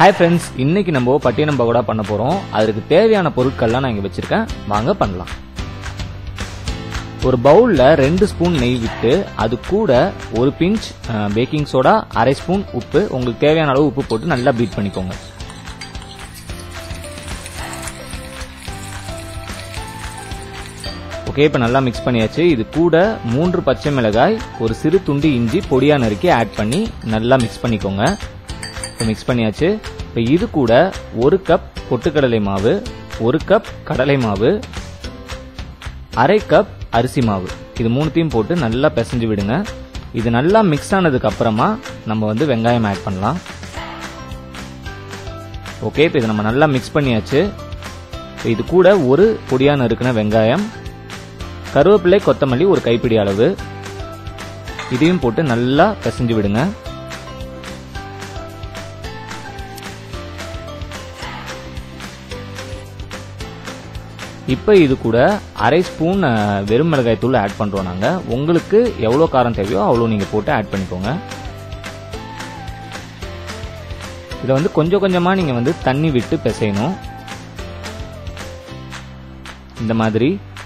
hi friends இன்னைக்கு நம்ம பட்டினம் பகோடா பண்ண போறோம் அதுக்கு தேவையான பொருட்கள்லாம் நான் இங்க வச்சிருக்கேன் வாங்க பண்ணலாம் ஒரு பவுல்ல ரெண்டு ஸ்பூன் நெய் விட்டு அது கூட ஒரு பிஞ்ச் பேக்கிங் சோடா அரை ஸ்பூன் உப்பு உங்களுக்கு தேவையான அளவு உப்பு போட்டு நல்லா பீட் பண்ணிக்கோங்க ஓகே இப்போ நல்லா மிக்ஸ் பண்ணியாச்சு இது கூட மூன்று பச்சை மிளகாய் ஒரு சிறு துண்டு இஞ்சி பொடியா நறுக்கி ஆட் பண்ணி நல்லா மிக்ஸ் பண்ணிக்கோங்க இப்போ மிக்ஸ் பண்ணியாச்சு இப்போ இது கூட ஒரு கப் பொட்டுக்கடலை மாவு ஒரு கப் கடலை மாவு அரை கப் அரிசி மாவு இது மூணுத்தையும் போட்டு நல்லா பிசைஞ்சு விடுங்க இது நல்லா மிக்ஸ் ஆனதுக்கு அப்புறமா நம்ம வந்து வெங்காயம் ஆட் பண்ணலாம் ஓகே இப்போ இதை நம்ம நல்லா மிக்ஸ் பண்ணியாச்சு இப்போ இது கூட ஒரு பொடியா நறுக்கின வெங்காயம் கருவேப்பிலை கொத்தமல்லி ஒரு கைப்பிடி அளவு இதையும் போட்டு நல்லா பிசைஞ்சு விடுங்க இப்போ இது கூட அரை ஸ்பூன் அஹ், வெறும் மிளகாய் தூள் ஆட் பண்றோம் நாங்க உங்களுக்கு எவ்வளோ காரம் தேவையோ அவ்வளோ நீங்க போட்டு ஆட் பண்ணிக்கோங்க இதை வந்து கொஞ்சம் கொஞ்சமா நீங்க வந்து தண்ணி விட்டு பிசையணும் இந்த மாதிரி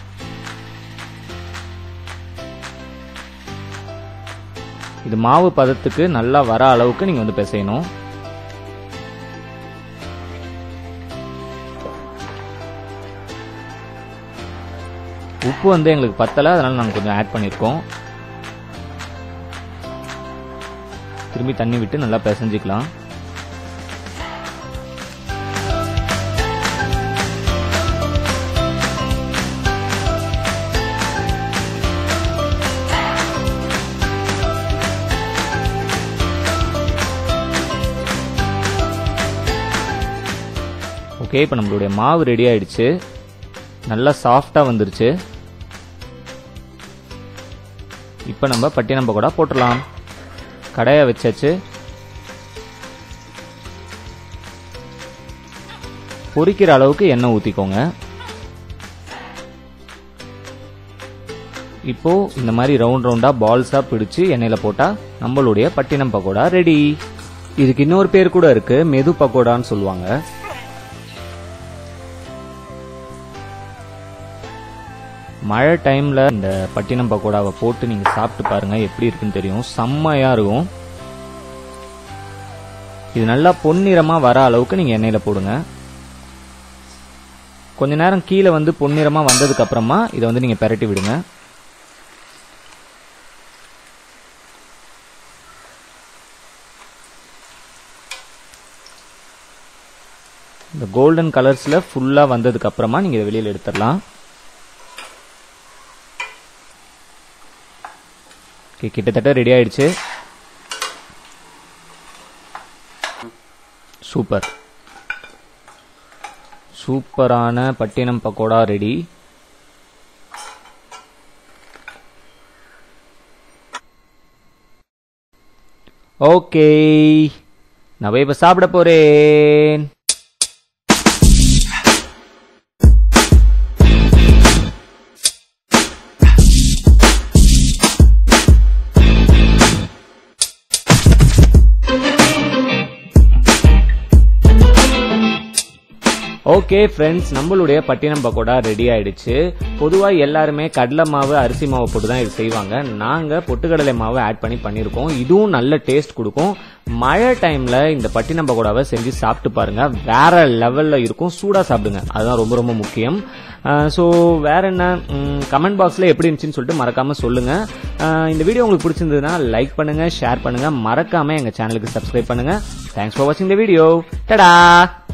இது மாவு பதத்துக்கு நல்லா வர அளவுக்கு நீங்க வந்து பிசையணும் உப்பு வந்து எங்களுக்கு பத்தல அதனால நாங்கள் கொஞ்சம் ஆட் பண்ணியிருக்கோம் திரும்பி தண்ணி விட்டு நல்லா பிசைஞ்சிக்கலாம் ஓகே இப்போ நம்மளுடைய மாவு ரெடி ஆயிடுச்சு நல்லா சாஃப்டா வந்துருச்சு இப்போ நம்ம பட்டினம் பக்கோடா போட்டுடலாம் கடையை வச்சாச்சு பொரிக்கிற அளவுக்கு எண்ணெய் ஊற்றிக்கோங்க இப்போ இந்த மாதிரி ரவுண்ட் ரவுண்டா பால்ஸா பிடிச்சு எண்ணெயில போட்டா நம்மளுடைய பட்டினம் பக்கோடா ரெடி இதுக்கு இன்னொரு பேர் கூட இருக்கு மெது பக்கோடான்னு சொல்லுவாங்க மழை டைம்ல இந்த பட்டினம் பக்கோடாவை போட்டு நீங்க சாப்பிட்டு பாருங்க எப்படி இருக்குன்னு தெரியும் செம்மையா இருக்கும் இது நல்லா பொன்னிறமா வர அளவுக்கு நீங்க எண்ணெயில போடுங்க கொஞ்ச நேரம் கீழே வந்து பொன்னிறமா வந்ததுக்கு அப்புறமா இதை வந்து நீங்க பெரட்டி விடுங்க இந்த கோல்டன் கலர்ஸ்ல ஃபுல்லா வந்ததுக்கு அப்புறமா நீங்க இதை வெளியில எடுத்துடலாம் ஓகே கிட்டத்தட்ட ரெடி ஆயிடுச்சு சூப்பர் சூப்பரான பட்டினம் பக்கோடா ரெடி ஓகே நான் போய் இப்ப சாப்பிட போறேன் ஓகே ஃப்ரெண்ட்ஸ் நம்மளுடைய பட்டினம் பக்கோடா ரெடி ஆயிடுச்சு பொதுவா எல்லாருமே கடலை மாவு அரிசி மாவு போட்டு தான் இது செய்வாங்க நாங்க பொட்டுக்கடலை மாவு ஆட் பண்ணி பண்ணியிருக்கோம் இதுவும் நல்ல டேஸ்ட் கொடுக்கும் மழை டைம்ல இந்த பட்டினம் பக்கோடாவை செஞ்சு சாப்பிட்டு பாருங்க வேற லெவல்ல இருக்கும் சூடா சாப்பிடுங்க அதுதான் ரொம்ப ரொம்ப முக்கியம் ஸோ வேற என்ன கமெண்ட் பாக்ஸ்ல எப்படி இருந்துச்சுன்னு சொல்லிட்டு மறக்காம சொல்லுங்க அஹ் இந்த வீடியோ உங்களுக்கு பிடிச்சிருந்ததுன்னா லைக் பண்ணுங்க ஷேர் பண்ணுங்க மறக்காம எங்க சேனலுக்கு சப்ஸ்கிரைப் பண்ணுங்க தேங்க்ஸ் ஃபார் வாட்சிங் த வீடியோ டடா